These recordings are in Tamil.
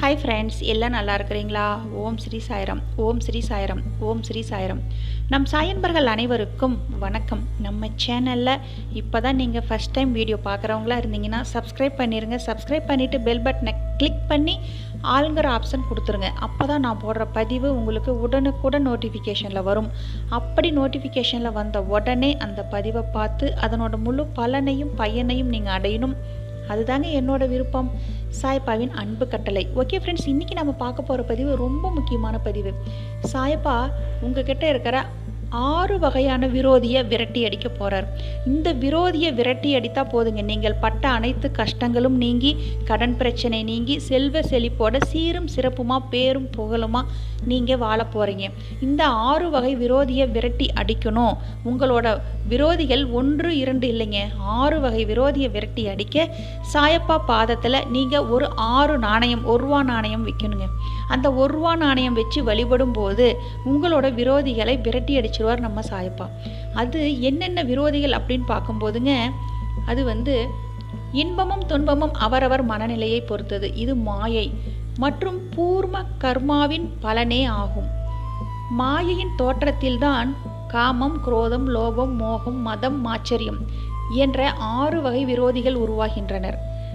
ஹாய் ஃப்ரெண்ட்ஸ் எல்லாம் நல்லா இருக்கிறீங்களா ஓம் ஸ்ரீ சாய்ரம் ஓம் ஸ்ரீ சாய்ரம் ஓம் ஸ்ரீ சாய்ரம் நம் சாயன்பர்கள் அனைவருக்கும் வணக்கம் நம்ம சேனலில் இப்போ தான் நீங்கள் ஃபஸ்ட் டைம் வீடியோ பார்க்குறவங்களா இருந்தீங்கன்னா சப்ஸ்கிரைப் பண்ணிடுங்க சப்ஸ்கிரைப் பண்ணிவிட்டு பெல் பட்டனை கிளிக் பண்ணி ஆளுங்கிற ஆப்ஷன் கொடுத்துருங்க அப்போ தான் நான் போடுற பதிவு உங்களுக்கு உடனுக்குடன் நோட்டிஃபிகேஷனில் வரும் அப்படி நோட்டிஃபிகேஷனில் வந்த உடனே அந்த பதிவை பார்த்து அதனோட முழு பலனையும் பயனையும் நீங்கள் அடையணும் அதுதாங்க என்னோட விருப்பம் சாயப்பாவின் அன்பு கட்டளை ஓகே ஃப்ரெண்ட்ஸ் இன்றைக்கி நம்ம பார்க்க போகிற பதிவு ரொம்ப முக்கியமான பதிவு சாயப்பா உங்ககிட்ட இருக்கிற ஆறு வகையான விரோதியை விரட்டி அடிக்க போகிறார் இந்த விரோதியை விரட்டி அடித்தா போதுங்க நீங்கள் பட்ட அனைத்து கஷ்டங்களும் நீங்கி கடன் பிரச்சனை நீங்கி செல்வ செழிப்போட சீரும் சிறப்புமா பேரும் புகழுமா நீங்கள் வாழ போகிறீங்க இந்த ஆறு வகை விரோதியை விரட்டி அடிக்கணும் உங்களோட விரோதிகள் ஒன்று இரண்டு இல்லைங்க ஆறு வகை விரோதியை விரட்டி அடிக்க சாயப்பா பாதத்தில் நீங்கள் ஒரு ஆறு நாணயம் ஒரு ரூபா நாணயம் வைக்கணுங்க அந்த ஒரு ரூபா நாணயம் வச்சு வழிபடும் போது உங்களோட விரோதிகளை விரட்டி அடிச்சிருவார் நம்ம சாயப்பா அது என்னென்ன விரோதிகள் அப்படின்னு பார்க்கும்போதுங்க அது வந்து இன்பமும் துன்பமும் அவரவர் மனநிலையை பொறுத்தது இது மாயை மற்றும் பூர்ம கர்மாவின் பலனே ஆகும் மாயையின் தோற்றத்தில்தான் காமம் குரோதம் லோபம் மோகம் மதம் மாச்சரியம் என்ற ஆறு வகை விரோதிகள் உருவாகின்றனர்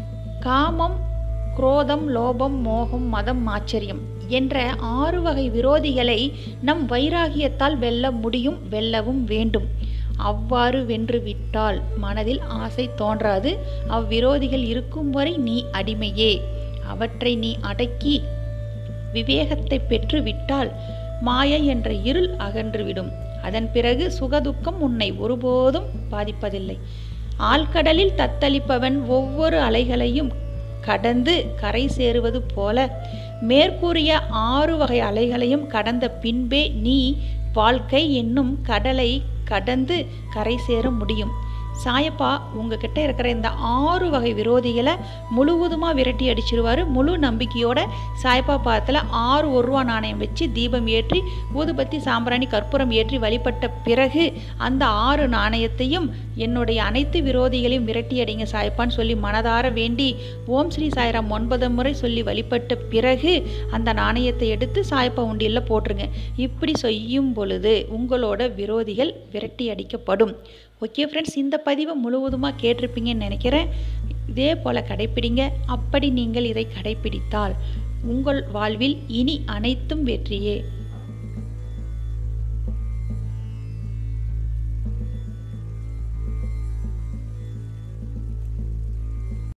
காமம் குரோதம் லோபம் மோகம் மதம் மாச்சரியம் என்ற ஆறு வகை விரோதிகளை நம் வைராகியத்தால் வெல்ல முடியும் வெல்லவும் வேண்டும் அவ்வாறு வென்று விட்டால் மனதில் ஆசை தோன்றாது அவ்விரோதிகள் இருக்கும் வரை நீ அடிமையே அவற்றை நீ அடக்கி விவேகத்தை பெற்று விட்டால் மாயை என்ற இருள் அகன்றுவிடும் அதன் பிறகு சுகதுக்கம் உன்னை ஒருபோதும் பாதிப்பதில்லை ஆழ்கடலில் தத்தளிப்பவன் ஒவ்வொரு அலைகளையும் கடந்து கரை சேருவது போல மேற்கூறிய ஆறு வகை அலைகளையும் கடந்த பின்பே நீ வாழ்க்கை என்னும் கடலை கடந்து கரை சேர முடியும் சாயப்பா உங்ககிட்ட இருக்கிற இந்த ஆறு வகை விரோதிகளை முழுவதுமாக விரட்டி அடிச்சிருவாரு முழு நம்பிக்கையோட சாயப்பா பாதத்தில் ஆறு ஒரு ரூபா நாணயம் வச்சு தீபம் ஏற்றி ஊதுபத்தி சாம்பிராணி கற்பூரம் ஏற்றி வழிபட்ட பிறகு அந்த ஆறு நாணயத்தையும் என்னுடைய அனைத்து விரோதிகளையும் விரட்டி அடிங்க சாயப்பான்னு சொல்லி மனதார வேண்டி ஓம் ஸ்ரீ சாய்ராம் ஒன்பது முறை சொல்லி வழிபட்ட பிறகு அந்த நாணயத்தை எடுத்து சாயப்பா உண்டியில் போட்டுருங்க இப்படி செய்யும் பொழுது உங்களோட விரோதிகள் விரட்டி அடிக்கப்படும் ஓகே ஃப்ரெண்ட்ஸ் இந்த பதிவை முழுவதுமாக கேட்டிருப்பீங்கன்னு நினைக்கிறேன் இதே போல் கடைப்பிடிங்க அப்படி நீங்கள் இதை கடைப்பிடித்தால் உங்கள் வாழ்வில் இனி அனைத்தும் வெற்றியே